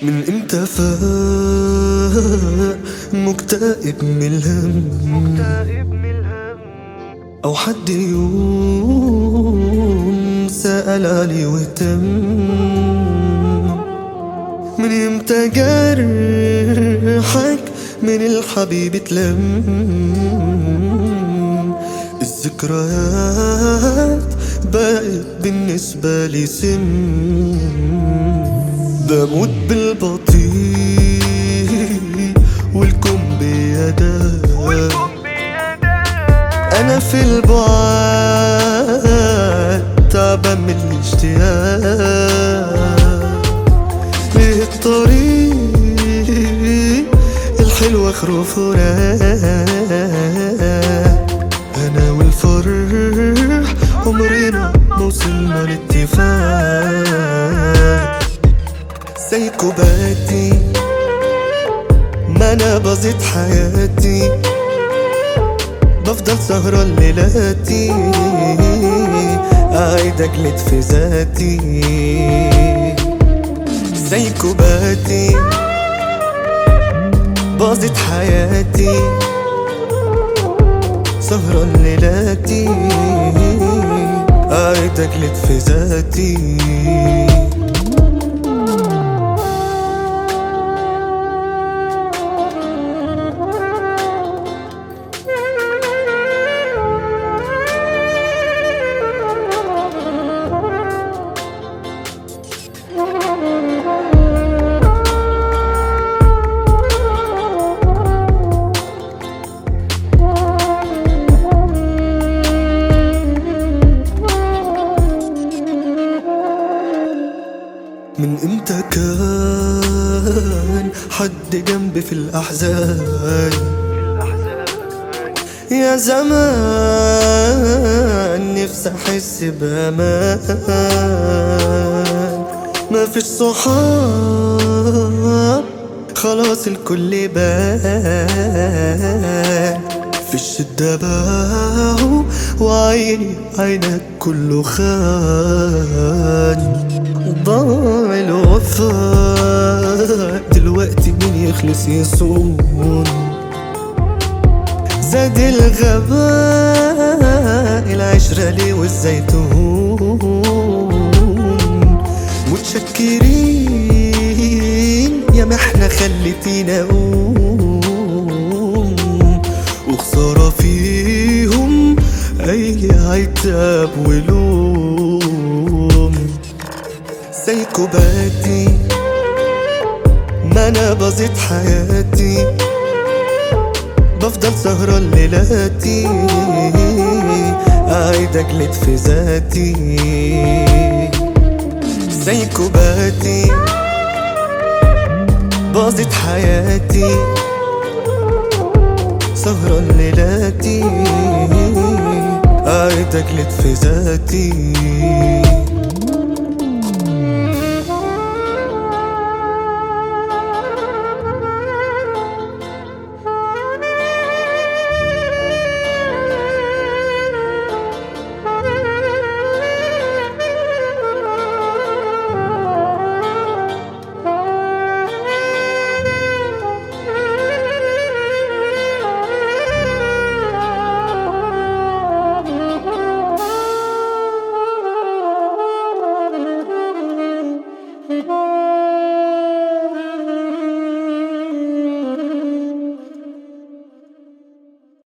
من امتى فاق مكتئب من الهم او حد يوم سأل علي واهتم من امتى جرحك من الحبيب اتلم الذكريات بقت بالنسبة لي سم بموت بالبطيء والكم بيدات انا في البعاد تعبان من الاشتياق ليه الطريق الحلو اخره فراق انا والفرح عمرنا ما وصلنا لاتفاق سايكوباتي ما انا باظت حياتي بفضل سهران ليلاتي قاعد اجلد في ذاتي سايكوباتي باظت حياتي سهران ليلاتي قاعد اجلد في ذاتي من امتى كان حد جنبي في الأحزان يا زمان نفسي أحس بأمان ما فيش صحاب خلاص الكل بان في الشدة باعوا وعيني عينك كله خان ضاع الوفاء دلوقتي مين يخلص يصون زاد الغباء العشرة ليه والزيتون متشكرين يا ما احنا خليتينا اقوم وخسارة فيهم اي عتاب ولوم سايكوباتي ما انا باظت حياتي بفضل سهران ليلاتي قاعد اجلد في ذاتي سايكوباتي باظت حياتي سهران ليلاتي قاعد اجلد في ذاتي